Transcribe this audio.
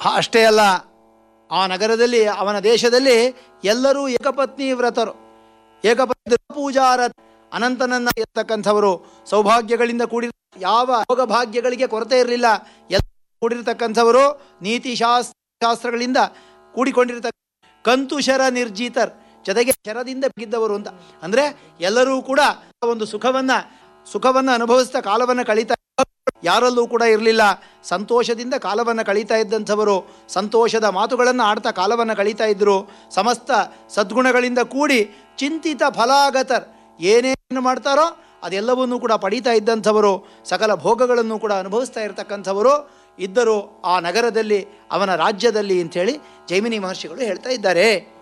ಹ- ಅಷ್ಟೇ ಅಲ್ಲ ಆ ನಗರದಲ್ಲಿ ಅವನ ದೇಶದಲ್ಲಿ ಎಲ್ಲರೂ ಏಕಪತ್ನಿ ವ್ರತರು ಏಕಪತ್ನಿ ಪೂಜಾರ ಅನಂತನನ್ನ ಇರ್ತಕ್ಕಂಥವರು ಸೌಭಾಗ್ಯಗಳಿಂದ ಕೂಡಿ ಯಾವ ಭೋಗ ಭಾಗ್ಯಗಳಿಗೆ ಕೊರತೆ ಇರಲಿಲ್ಲ ಎಲ್ಲ ಕೂಡಿರ್ತಕ್ಕಂಥವರು ನೀತಿ ಶಾಸ್ತ್ರ ಶಾಸ್ತ್ರಗಳಿಂದ ಕೂಡಿಕೊಂಡಿರ್ತಕ್ಕ ಕಂತುಶರ ನಿರ್ಜಿತರ್ ಜೊತೆಗೆ ಶರದಿಂದ ಬಿದ್ದವರು ಅಂತ ಅಂದ್ರೆ ಎಲ್ಲರೂ ಕೂಡ ಒಂದು ಸುಖವನ್ನ ಸುಖವನ್ನ ಅನುಭವಿಸ್ತಾ ಕಾಲವನ್ನ ಕಳೀತಾ ಯಾರಲ್ಲೂ ಕೂಡ ಇರಲಿಲ್ಲ ಸಂತೋಷದಿಂದ ಕಾಲವನ್ನು ಕಳೀತಾ ಇದ್ದಂಥವರು ಸಂತೋಷದ ಮಾತುಗಳನ್ನು ಆಡ್ತಾ ಕಾಲವನ್ನು ಕಳೀತಾ ಇದ್ದರು ಸಮಸ್ತ ಸದ್ಗುಣಗಳಿಂದ ಕೂಡಿ ಚಿಂತಿತ ಫಲಾಗತರ್ ಏನೇನು ಮಾಡ್ತಾರೋ ಅದೆಲ್ಲವನ್ನೂ ಕೂಡ ಪಡೀತಾ ಇದ್ದಂಥವರು ಸಕಲ ಭೋಗಗಳನ್ನು ಕೂಡ ಅನುಭವಿಸ್ತಾ ಇರತಕ್ಕಂಥವರು ಇದ್ದರು ಆ ನಗರದಲ್ಲಿ ಅವನ ರಾಜ್ಯದಲ್ಲಿ ಅಂಥೇಳಿ ಜೈಮಿನಿ ಮಹರ್ಷಿಗಳು ಹೇಳ್ತಾ ಇದ್ದಾರೆ